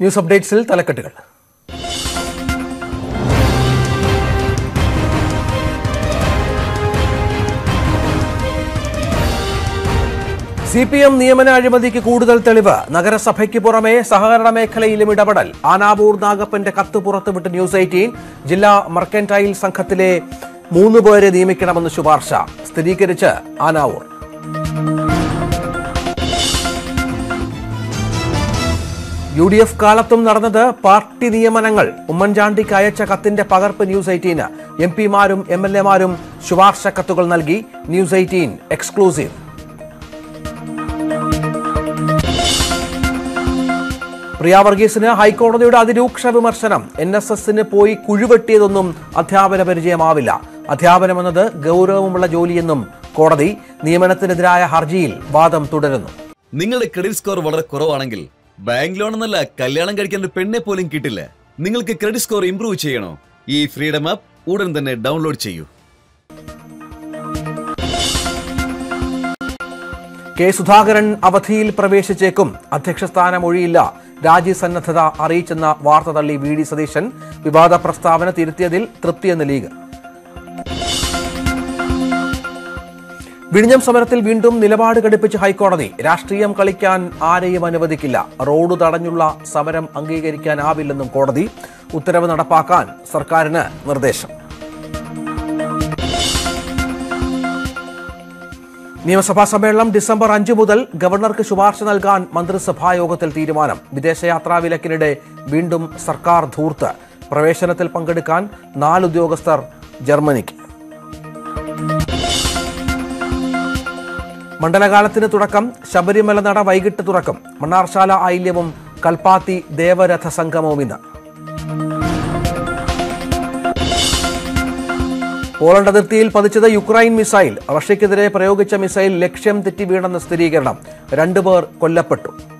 news അപ്ഡേറ്റ്സിൽ തലക്കെട്ടുകൾ C P M നിയമന അഴിമതിക്ക് കൂടുതൽ തെളിവ് നഗരസഭയ്ക്ക് പുറമെ സഹകരണ മേഖലയിലും ഇടപെടൽ ആനാവൂർ നാഗപ്പന്റെ കത്ത് പുറത്തുവിട്ട് ന്യൂസ് എയ്റ്റീൻ ജില്ലാ മർക്കന്റൈൽ സംഘത്തിലെ മൂന്ന് പേരെ നിയമിക്കണമെന്ന് ശുപാർശ സ്ഥിരീകരിച്ച് ആനാവൂർ യു ഡി എഫ് കാലത്തും നടന്നത് പാർട്ടി നിയമനങ്ങൾ ഉമ്മൻചാണ്ടിക്ക് അയച്ച കത്തിന്റെ പകർപ്പ് ന്യൂസ് എയ്റ്റീന് എം പിമാരും എം എൽ എമാരും ശുപാർശ കത്തുകൾ നൽകി ന്യൂസ് എയ്റ്റീൻ എക്സ്ക്ലൂസീവ് പ്രിയ വർഗീസിന് ഹൈക്കോടതിയുടെ അതിരൂക്ഷ വിമർശനം എൻ എസ് എസിന് പോയി കുഴിവെട്ടിയതൊന്നും അധ്യാപന പരിചയമാവില്ല അധ്യാപനമെന്നത് ഗൗരവമുള്ള ജോലിയെന്നും കോടതി നിയമനത്തിനെതിരായ ഹർജിയിൽ വാദം തുടരുന്നു നിങ്ങളുടെ ക്രെഡിറ്റ് സ്കോർ വളരെ കുറവാണെങ്കിൽ ബാങ്ക് ലോൺ എന്നല്ല കല്യാണം കഴിക്കാൻ ഒരു പെണ്ണെ പോലും കിട്ടില്ല നിങ്ങൾക്ക് ക്രെഡിറ്റ് സ്കോർ ഇംപ്രൂവ് ചെയ്യണോ ഈ ഫ്രീഡം ആപ്പ് ഉടൻ തന്നെ ഡൗൺലോഡ് ചെയ്യൂ കെ സുധാകരൻ അവധിയിൽ പ്രവേശിച്ചേക്കും അധ്യക്ഷ സ്ഥാനം ഒഴിയില്ല രാജ്യസന്നദ്ധത അറിയിച്ചെന്ന വാർത്ത തള്ളി വി ഡി സതീശൻ വിവാദ പ്രസ്താവന തിരുത്തിയതിൽ തൃപ്തിയെന്ന് ലീഗ് വിഴിഞ്ഞം സമരത്തിൽ വീണ്ടും നിലപാട് ഘടിപ്പിച്ച് ഹൈക്കോടതി രാഷ്ട്രീയം കളിക്കാൻ ആരെയും അനുവദിക്കില്ല റോഡ് തടഞ്ഞുള്ള സമരം അംഗീകരിക്കാനാവില്ലെന്നും കോടതി ഉത്തരവ് നടപ്പാക്കാൻ സർക്കാരിന് നിർദ്ദേശം നിയമസഭാ സമ്മേളനം ഡിസംബർ അഞ്ച് മുതൽ ഗവർണർക്ക് ശുപാർശ നൽകാൻ മന്ത്രിസഭാ യോഗത്തിൽ തീരുമാനം വിദേശയാത്രാ വിലക്കിനിടെ വീണ്ടും സർക്കാർ ധൂർത്ത് പ്രവേശനത്തിൽ പങ്കെടുക്കാൻ നാല് ഉദ്യോഗസ്ഥർ ജർമ്മനിക്ക് മണ്ഡലകാലത്തിന് തുടക്കം ശബരിമല നട വൈകിട്ട് തുറക്കും മണ്ണാർശാല ഐല്യവും കൽപ്പാത്തി ദേവരഥ സംഗമവും ഇന്ന് പോളണ്ട് അതിർത്തിയിൽ പതിച്ചത് യുക്രൈൻ മിസൈൽ റഷ്യക്കെതിരെ പ്രയോഗിച്ച മിസൈൽ ലക്ഷ്യം തെറ്റി വീണെന്ന സ്ഥിരീകരണം രണ്ടുപേർ കൊല്ലപ്പെട്ടു